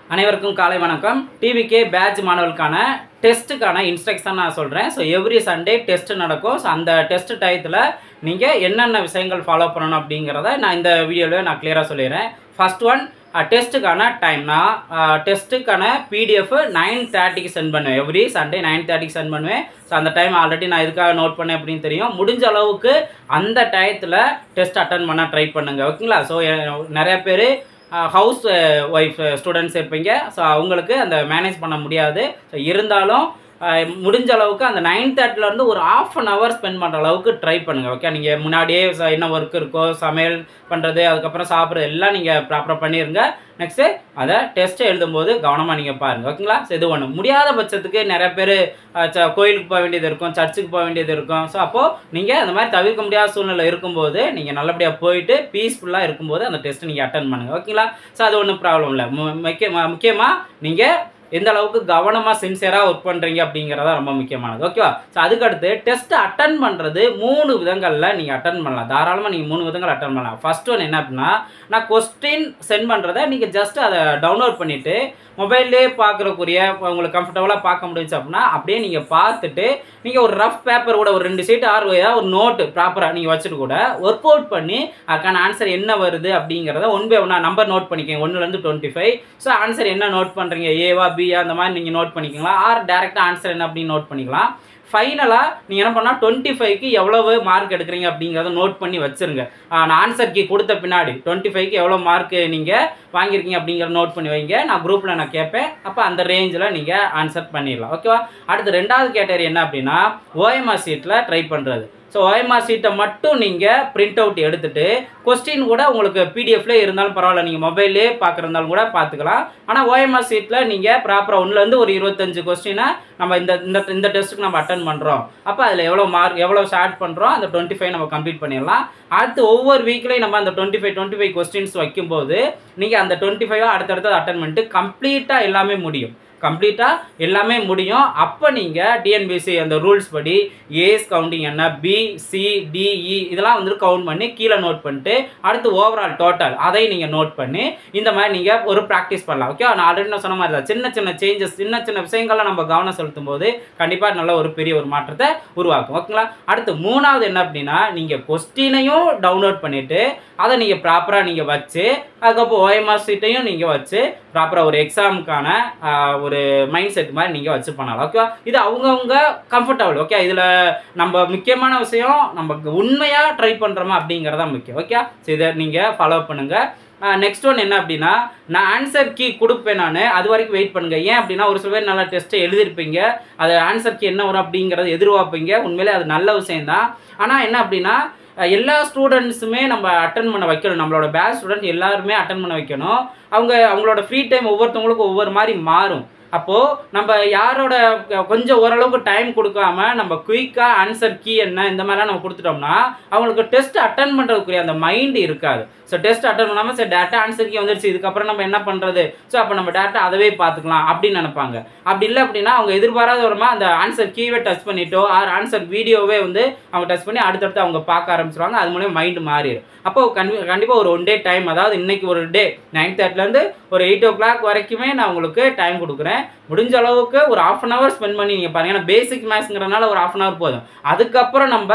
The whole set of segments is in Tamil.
அனைவருக்கும் காலை வணக்கம் டிவிகே பேட்ச் மாணவர்களுக்கான டெஸ்ட்டுக்கான இன்ஸ்ட்ரக்ஷன் நான் சொல்கிறேன் ஸோ எவ்ரி சண்டே டெஸ்ட் நடக்கும் ஸோ அந்த டெஸ்ட் டயத்தில் நீங்கள் என்னென்ன விஷயங்கள் ஃபாலோ பண்ணணும் அப்படிங்கிறத நான் இந்த வீடியோவில் நான் கிளியராக சொல்லிடுறேன் ஃபர்ஸ்ட் ஒன் டெஸ்ட்டுக்கான டைம் நான் டெஸ்ட்டுக்கான பிடிஎஃப் நைன் தேர்ட்டிக்கு சென்ட் பண்ணுவேன் எவ்ரி சண்டே நைன் தேர்ட்டிக்கு சென்ட் பண்ணுவேன் ஸோ அந்த டைம் ஆல்ரெடி நான் இதுக்காக நோட் பண்ணேன் அப்படின்னு தெரியும் முடிஞ்ச அளவுக்கு அந்த டயத்தில் டெஸ்ட் அட்டன் பண்ண ட்ரை பண்ணுங்கள் ஓகேங்களா ஸோ நிறைய பேர் ஹவுஸ் ஒய்ஃப் ஸ்டூடெண்ட்ஸ் இருப்பீங்க ஸோ அவங்களுக்கு அந்த மேனேஜ் பண்ண முடியாது ஸோ இருந்தாலும் அஹ், முடிஞ்ச அளவுக்கு அந்த நைன் தேர்ட்டிலேருந்து ஒரு ஆஃப் அன் ஹவர் ஸ்பெண்ட் பண்ணுற அளவுக்கு ட்ரை பண்ணுங்கள் ஓகே நீங்கள் முன்னாடியே ச- என்ன ஒர்க் இருக்கோ சமையல் பண்ணுறது அதுக்கப்புறம் சாப்பிட்றது எல்லாம் நீங்கள் ப்ராப்பராக பண்ணிடுங்க நெக்ஸ்ட்டு அதை டெஸ்ட்டு எழுதும்போது கவனமாக நீங்கள் பாருங்கள் ஓகேங்களா ஸோ இது ஒன்று முடியாத பட்சத்துக்கு நிறைய பேர் கோயிலுக்கு போக வேண்டியது இருக்கும் சர்ச்சுக்கு போக வேண்டியது இருக்கும் ஸோ அப்போது நீங்கள் அந்த மாதிரி தவிர்க்க முடியாத சூழ்நிலை இருக்கும்போது நீங்கள் நல்லபடியாக போயிட்டு பீஸ்ஃபுல்லாக இருக்கும்போது அந்த டெஸ்ட்டை நீங்கள் அட்டன் பண்ணுங்கள் ஓகேங்களா ஸோ அது ஒன்றும் ப்ராப்ளம் இல்லை முக்கியமாக முக்கியமாக நீங்கள் எந்த அளவுக்கு கவனமாக சின்சியராக ஒர்க் பண்ணுறீங்க அப்படிங்கிறதா ரொம்ப முக்கியமானது ஓகேவா ஸோ அதுக்கடுத்து டெஸ்ட் அட்டன் பண்ணுறது மூணு விதங்களில் நீங்கள் அட்டன் பண்ணலாம் தாராளமாக நீங்கள் மூணு விதங்கள் அட்டன் பண்ணலாம் ஃபர்ஸ்ட் ஒன் என்ன அப்படின்னா நான் கொஸ்டின் சென்ட் பண்ணுறதை நீங்கள் ஜஸ்ட் அதை டவுன்லோட் பண்ணிவிட்டு மொபைல்லே பார்க்குறக்குரிய உங்களுக்கு கம்ஃபர்டபுளாக பார்க்க முடிஞ்சுச்சு அப்படின்னா அப்படியே நீங்கள் பார்த்துட்டு நீங்கள் ஒரு ரஃப் பேப்பர் கூட ஒரு ரெண்டு சீட் ஆறு ஏதாவது ஒரு நோட்டு ப்ராப்பராக நீங்கள் வச்சுட்டு கூட ஒர்க் அவுட் பண்ணி அதுக்கான ஆன்சர் என்ன வருது அப்படிங்கிறத ஒன் பை ஒன்றா நம்பர் நோட் பண்ணிக்கோங்க ஒன்றுலேருந்து டுவெண்ட்டி ஃபைவ் ஸோ ஆன்சர் என்ன நோட் பண்ணுறீங்க ஏவா பியா அந்த மாதிரி நீங்கள் நோட் பண்ணிக்கலாம் ஆர் டேரெக்டாக ஆன்சர் என்ன அப்படின்னு நோட் பண்ணிக்கலாம் ஃபைனலாக நீங்கள் என்ன பண்ணால் டுவெண்ட்டி ஃபைவ்க்கு எவ்வளவு மார்க் எடுக்கிறீங்க அப்படிங்கிறத நோட் பண்ணி வச்சுருங்க நான் ஆன்சர் கீ கொடுத்த பின்னாடி டுவெண்ட்டி ஃபைவ்க்கு எவ்வளோ மார்க் நீங்கள் வாங்கியிருக்கீங்க அப்படிங்கிறத நோட் பண்ணி வைங்க நான் குரூப்பில் நான் கேட்பேன் அப்போ அந்த ரேஞ்சில் நீங்கள் ஆன்சர் பண்ணிடலாம் ஓகேவா அடுத்து ரெண்டாவது கேட்டகரி என்ன அப்படின்னா ஓஎம்ஆர் சீட்டில் ட்ரை பண்ணுறது ஸோ ஓஎம்ஆர் சீட்டை மட்டும் நீங்கள் பிரிண்ட் அவுட் எடுத்துட்டு கொஸ்டின் கூட உங்களுக்கு பிடிஎஃப்ல இருந்தாலும் பரவாயில்ல நீங்கள் மொபைல்லே பார்க்குறதாலும் கூட பார்த்துக்கலாம் ஆனால் ஓஎம்ஆர் சீட்டில் நீங்கள் ப்ராப்பராக ஒன்றுலேருந்து ஒரு இருபத்தஞ்சு கொஸ்டினை நம்ம இந்த இந்த இந்த டெஸ்ட்டுக்கு நம்ம அட்டன் பண்ணுறோம் அப்போ அதில் எவ்வளோ மார்க் எவ்வளோ ஷார்ட் பண்ணுறோம் அந்த டுவெண்ட்டி ஃபைவ் நம்ம கம்ப்ளீட் பண்ணிடலாம் அடுத்து ஒவ்வொரு வீக்லேயும் நம்ம அந்த twenty five twenty five questions வைக்கும்போது நீங்கள் அந்த டுவெண்ட்டி ஃபைவ் அடுத்தடுத்து அட்டன் பண்ணிட்டு கம்ப்ளீட்டாக எல்லாமே முடியும் கம்ப்ளீட்டாக எல்லாமே முடியும் அப்போ நீங்கள் டிஎன்பிசி அந்த ரூல்ஸ் படி ஏஸ் கவுண்டிங் என்ன பி சி டிஇ இதெல்லாம் வந்து கவுண்ட் பண்ணி கீழே நோட் பண்ணிட்டு அடுத்து ஓவரால் டோட்டல் அதை நீங்கள் நோட் பண்ணி இந்த மாதிரி நீங்கள் ஒரு ப்ராக்டிஸ் பண்ணலாம் ஓகே நான் ஆல்ரெடி நான் சொன்ன மாதிரி தான் சின்ன சின்ன சேஞ்சஸ் சின்ன சின்ன விஷயங்கள்லாம் நம்ம கவனம் செலுத்தும் போது கண்டிப்பாக நல்ல ஒரு பெரிய ஒரு மாற்றத்தை உருவாக்கும் ஓகேங்களா அடுத்து மூணாவது என்ன அப்படின்னா நீங்கள் கொஸ்டினையும் டவுன்லோட் பண்ணிவிட்டு அதை நீங்கள் ப்ராப்பராக நீங்கள் வச்சு அதுக்கப்புறம் ஓஎம்ஆர் சீட்டையும் நீங்கள் வச்சு ப்ராப்பராக ஒரு எக்ஸாமுக்கான ஒரு மைண்ட் செட் மாதிரி நீங்கள் வச்சு பண்ணலாம் ஓகேவா இது அவங்கவுங்க கம்ஃபர்டபுள் ஓகே இதில் நம்ம முக்கியமான விஷயம் நம்ம உண்மையாக ட்ரை பண்ணுறோமா அப்படிங்கிறதா முக்கியம் ஓகே ஸோ இதை நீங்கள் ஃபாலோ பண்ணுங்கள் நெக்ஸ்ட் ஒன் என்ன அப்படின்னா நான் ஆன்சர் கீ கொடுப்பேன் நான் அது வரைக்கும் வெயிட் பண்ணுங்க ஏன் அப்படின்னா ஒரு சில பேர் நல்லா டெஸ்ட்டை எழுதிருப்பீங்க அது ஆன்சர் கீ என்ன வரும் அப்படிங்கிறத எதிர்பார்ப்பீங்க உண்மையிலே அது நல்ல விஷயம்தான் ஆனால் என்ன அப்படின்னா அஹ் எல்லா ஸ்டூடெண்ட்ஸுமே நம்ம அட்டன் பண்ண வைக்கணும் நம்மளோட பேட்ச் ஸ்டூடெண்ட் எல்லாருமே அட்டன் பண்ண வைக்கணும் அவங்க அவங்களோட ஃப்ரீ டைம் ஒவ்வொருத்தவங்களுக்கும் ஒவ்வொரு மாதிரி மாறும் அப்போது நம்ம யாரோட கொஞ்சம் ஓரளவுக்கு டைம் கொடுக்காம நம்ம குயிக்காக ஆன்சர் கீ என்ன இந்த மாதிரிலாம் நம்ம கொடுத்துட்டோம்னா அவங்களுக்கு டெஸ்ட் அட்டன் பண்ணுறதுக்குரிய அந்த மைண்ட் இருக்காது ஸோ டெஸ்ட் அட்டன் பண்ணாமல் சரி டேட்டா ஆன்சர் கீ வந்துருச்சு இதுக்கப்புறம் நம்ம என்ன பண்ணுறது ஸோ அப்போ நம்ம டேட்டா அதவே பார்த்துக்கலாம் அப்படின்னு நினைப்பாங்க அப்படி இல்லை அப்படின்னா அவங்க எதிர்பாராத வரமா அந்த ஆன்சர் கீவே டச் பண்ணிட்டோ ஆர் ஆன்சர் வீடியோவே வந்து அவங்க டச் பண்ணி அடுத்தடுத்து அவங்க பார்க்க ஆரம்பிச்சிருவாங்க அது மூலியம் மைண்டு மாறிடும் அப்போ கண்டி கண்டிப்பாக ஒரு ஒன் டே டைம் அதாவது இன்னைக்கு ஒரு டே நைன் தேர்ட்டிலேருந்து ஒரு எயிட் ஓ கிளாக் வரைக்குமே நான் உங்களுக்கு டைம் கொடுக்குறேன் முடிஞ்ச அளவுக்கு ஒரு ஆஃப் அன் ஹவர் ஸ்பெண்ட் பண்ணி நீங்கள் பாருங்க ஏன்னா பேசிக் மேத்ஸ்ங்கிறனால ஒரு ஆஃப் அன் ஹவர் போதும் அதுக்கப்புறம் நம்ம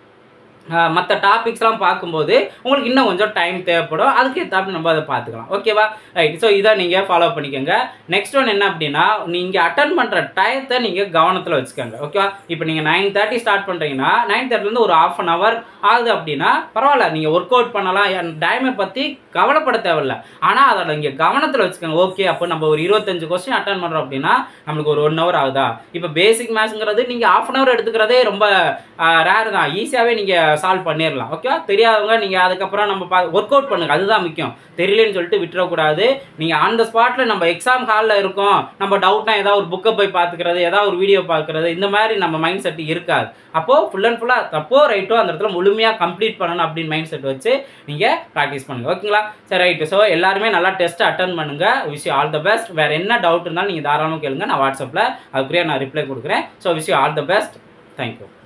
மற்ற டாபிக்ஸ்லாம் பார்க்கும்போது உங்களுக்கு இன்னும் கொஞ்சம் டைம் தேவைப்படும் அதுக்கு ஏற்றாப்புல நம்ம அதை பார்த்துக்கலாம் ஓகேவா ரைட் ஸோ இதை நீங்கள் ஃபாலோ பண்ணிக்கோங்க நெக்ஸ்ட் ஒன் என்ன அப்படின்னா நீங்கள் அட்டன் பண்ணுற டயத்தை நீங்கள் கவனத்தில் வச்சுக்கோங்க ஓகேவா இப்போ நீங்கள் நைன் தேர்ட்டி ஸ்டார்ட் பண்ணுறீங்கன்னா நைன் தேர்ட்டிலேருந்து ஒரு ஆஃப் அன் ஹவர் ஆகுது அப்படின்னா பரவாயில்ல நீங்கள் ஒர்க் அவுட் பண்ணலாம் டைமை பற்றி கவலைப்பட தேவையில்ல ஆனால் அதை நீங்கள் கவனத்தில் வச்சுக்கோங்க ஓகே அப்போ நம்ம ஒரு இருபத்தஞ்சு கொஸ்டின் அட்டன் பண்ணுறோம் அப்படின்னா நம்மளுக்கு ஒரு ஒன் ஹவர் ஆகுதா இப்போ பேசிக் மேத்ஸுங்கிறது நீங்கள் ஆஃப் அன் ஹவர் எடுத்துக்கிறதே ரொம்ப ரேர் தான் ஈஸியாகவே நீங்கள் சால்வ் பண்ணிடலாம் ஓகே தெரியாதவங்க நீங்கள் அதுக்கப்புறம் நம்ம பா ஒர்க் அவுட் பண்ணுங்கள் அதுதான் முக்கியம் தெரியலன்னு சொல்லிட்டு விட்டுறக்கூடாது நீங்கள் ஆன் த ஸ்பாட்டில் நம்ம எக்ஸாம் ஹாலில் இருக்கோம் நம்ம டவுட்னா ஏதாவது ஒரு புக்கை போய் பார்த்துக்கிறது ஏதாவது ஒரு வீடியோ பார்க்குறது இந்த மாதிரி நம்ம மைண்ட் செட் இருக்காது அப்போது ஃபுல் அண்ட் ஃபுல்லாக தப்போ ரைட்டோ அந்த இடத்துல முழுமையாக கம்ப்ளீட் பண்ணணும் அப்படின்னு மைண்ட் செட் வச்சு நீங்கள் ப்ராக்டிஸ் பண்ணுங்கள் ஓகேங்களா சரி ரைட்டு ஸோ எல்லாருமே நல்லா டெஸ்ட் அட்டன் பண்ணுங்கள் விஷ் ஆல் த பெஸ்ட் வேறு என்ன டவுட் இருந்தாலும் நீங்கள் தாராளமாக கேளுங்க நான் வாட்ஸ்அப்பில் அதுக்குரிய நான் ரிப்ளை கொடுக்குறேன் so wish all the best thank you